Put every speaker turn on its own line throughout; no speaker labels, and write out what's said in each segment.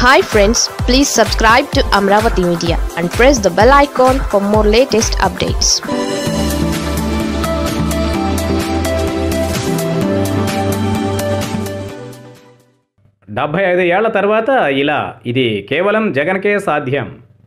hi friends please subscribe to Amaravati media and press the bell icon for more latest updates
డెబ్భై ఐదు ఏళ్ల తర్వాత ఇలా ఇది కేవలం జగన్కే సాధ్యం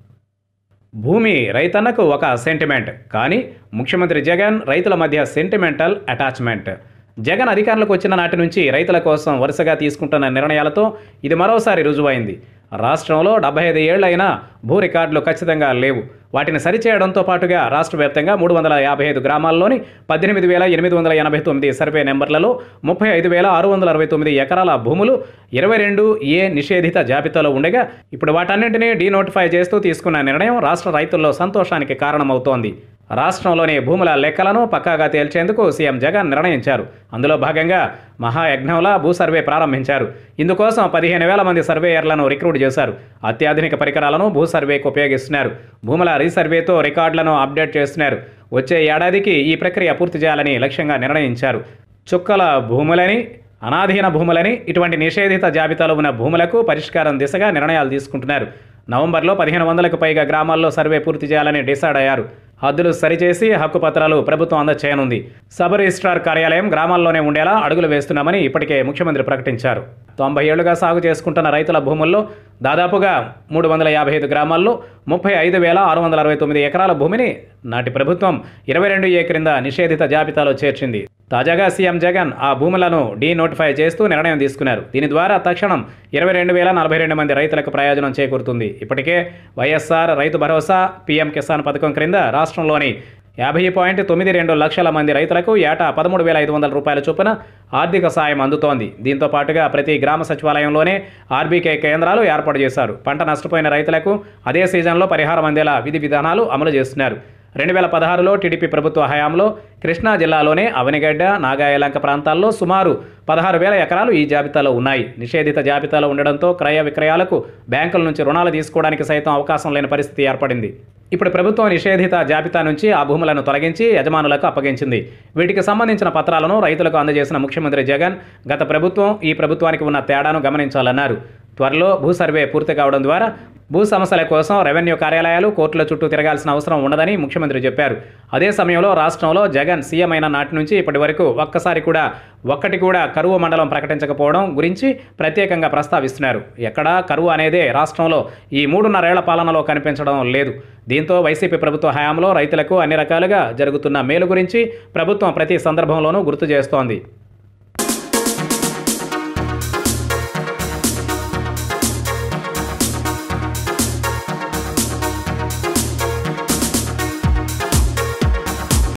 భూమి రైతన్నకు ఒక సెంటిమెంట్ కానీ ముఖ్యమంత్రి జగన్ రైతుల మధ్య సెంటిమెంటల్ అటాచ్మెంట్ జగన్ అధికారంలోకి వచ్చిన నాటి నుంచి రైతుల కోసం వరుసగా తీసుకుంటున్న నిర్ణయాలతో ఇది మరోసారి రుజువైంది రాష్ట్రంలో డెబ్బై ఐదు ఏళ్లైనా భూ రికార్డులు ఖచ్చితంగా లేవు వాటిని సరిచేయడంతో పాటుగా రాష్ట్ర వ్యాప్తంగా మూడు వందల యాభై ఐదు గ్రామాల్లోని పద్దెనిమిది వేల ఎనిమిది వందల ఎనభై తొమ్మిది సర్వే నెంబర్లలో ముప్పై ఐదు వేల ఆరు వందల అరవై తొమ్మిది ఎకరాల భూములు ఇరవై రెండు ఏ నిషేధిత జాబితాలో ఉండగా ఇప్పుడు వాటన్నింటినీ డీనోటిఫై చేస్తూ తీసుకున్న నిర్ణయం రాష్ట్ర రైతుల్లో సంతోషానికి కారణమవుతోంది రాష్ట్రంలోని భూముల లెక్కలను పక్కాగా తేల్చేందుకు సీఎం జగన్ నిర్ణయించారు అందులో భాగంగా మహాయజ్ఞంలా భూ సర్వే ప్రారంభించారు ఇందుకోసం పదిహేను వేల మంది సర్వేయర్లను రిక్రూట్ చేశారు అత్యాధునిక పరికరాలను భూ సర్వేకు ఉపయోగిస్తున్నారు భూముల రీసర్వేతో రికార్డులను అప్డేట్ చేస్తున్నారు వచ్చే ఏడాదికి ఈ ప్రక్రియ పూర్తి చేయాలని లక్ష్యంగా నిర్ణయించారు చుక్కల భూములని అనాధీన భూములని ఇటువంటి నిషేధిత జాబితాలో ఉన్న భూములకు పరిష్కారం దిశగా నిర్ణయాలు తీసుకుంటున్నారు నవంబర్లో పదిహేను వందలకు పైగా గ్రామాల్లో సర్వే పూర్తి చేయాలని డిసైడ్ అయ్యారు హద్దులు సరిచేసి హక్కు పత్రాలు ప్రభుత్వం అందచేయనుంది సబ్ రిజిస్ట్రార్ కార్యాలయం గ్రామాల్లోనే ఉండేలా అడుగులు వేస్తున్నామని ఇప్పటికే ముఖ్యమంత్రి ప్రకటించారు తొంభై ఏళ్లుగా సాగు చేసుకుంటున్న రైతుల భూముల్లో దాదాపుగా మూడు వందల యాభై ఐదు గ్రామాల్లో ముప్పై ఐదు వేల ఆరు వందల అరవై తొమ్మిది ఎకరాల భూమిని నాటి ప్రభుత్వం ఇరవై రెండు ఏ క్రింద నిషేధిత జాబితాలో చేర్చింది తాజాగా సీఎం జగన్ ఆ భూములను డీ నోటిఫై చేస్తూ నిర్ణయం తీసుకున్నారు దీని ద్వారా తక్షణం ఇరవై రెండు వేల నలభై రెండు మంది రైతులకు ప్రయోజనం చేకూరుతుంది ఇప్పటికే వైఎస్ఆర్ రైతు భరోసా పీఎం కిసాన్ పథకం క్రింద రాష్ట్రంలోని యాభై పాయింట్ తొమ్మిది రెండు లక్షల మంది రైతులకు ఏటా పదమూడు వేల ఐదు వందల రూపాయల చొప్పున ఆర్థిక సాయం అందుతోంది దీంతో పాటుగా ప్రతి గ్రామ సచివాలయంలోనే ఆర్బీకే కేంద్రాలు ఏర్పాటు చేశారు పంట నష్టపోయిన రైతులకు అదే సీజన్లో పరిహారం అందేలా విధి విధానాలు అమలు చేస్తున్నారు రెండు వేల పదహారులో టీడీపీ ప్రభుత్వ హయాంలో కృష్ణా జిల్లాలోనే అవనిగడ్డ నాగాయలంక ప్రాంతాల్లో సుమారు పదహారు వేల ఎకరాలు ఈ జాబితాలో ఉన్నాయి నిషేధిత జాబితాలో ఉండడంతో క్రయ విక్రయాలకు బ్యాంకుల నుంచి రుణాలు తీసుకోవడానికి సైతం అవకాశం లేని పరిస్థితి ఏర్పడింది ఇప్పుడు ప్రభుత్వం నిషేధిత జాబితా నుంచి ఆ భూములను తొలగించి యజమానులకు అప్పగించింది వీటికి సంబంధించిన పత్రాలను రైతులకు అందజేసిన ముఖ్యమంత్రి జగన్ గత ప్రభుత్వం ఈ ప్రభుత్వానికి ఉన్న తేడాను గమనించాలన్నారు త్వరలో భూ సర్వే పూర్తి కావడం ద్వారా భూ సమస్యల కోసం రెవెన్యూ కార్యాలయాలు కోర్టుల చుట్టూ తిరగాల్సిన అవసరం ఉండదని ముఖ్యమంత్రి చెప్పారు అదే సమయంలో రాష్ట్రంలో జగన్ సీఎం అయిన నాటి నుంచి ఇప్పటి వరకు ఒక్కసారి కూడా ఒక్కటి కూడా కరువు మండలం ప్రకటించకపోవడం గురించి ప్రత్యేకంగా ప్రస్తావిస్తున్నారు ఎక్కడా కరువు అనేదే రాష్ట్రంలో ఈ మూడున్నరేళ్ల పాలనలో కనిపించడం లేదు దీంతో వైసీపీ ప్రభుత్వ హయాంలో రైతులకు అన్ని రకాలుగా జరుగుతున్న మేలు గురించి ప్రభుత్వం ప్రతి సందర్భంలోనూ గుర్తు చేస్తోంది